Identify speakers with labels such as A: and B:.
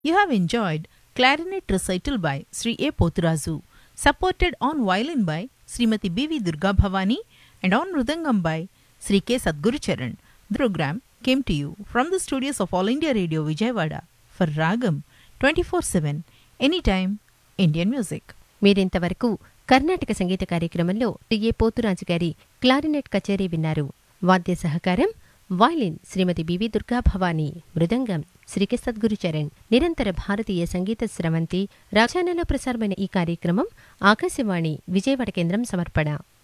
A: You have enjoyed clarinet recital by Sri A. Poturazu, supported on violin by Srimati B.V. Durga Bhavani and on mridangam by Sri K. Sadguru Charan. The program came to you from the studios of All India Radio Vijayawada for Ragam 24-7, anytime, Indian music.
B: మీరింతవరకు కర్ణాటక సంగీత కార్యక్రమంలో TA Poturaju గారి clarinet కచేరీ విన్నారు వాద్య సహకారం violin Shrimati BV Durga Bhavani mridangam Sri K Sadguru Charan నిరంతర భారతీయ సంగీత స్రవంతి రాజానలో ప్రసారమైన ఈ కార్యక్రమం ఆకాశవాణి విజయవాడ కేంద్రం సమర్పణ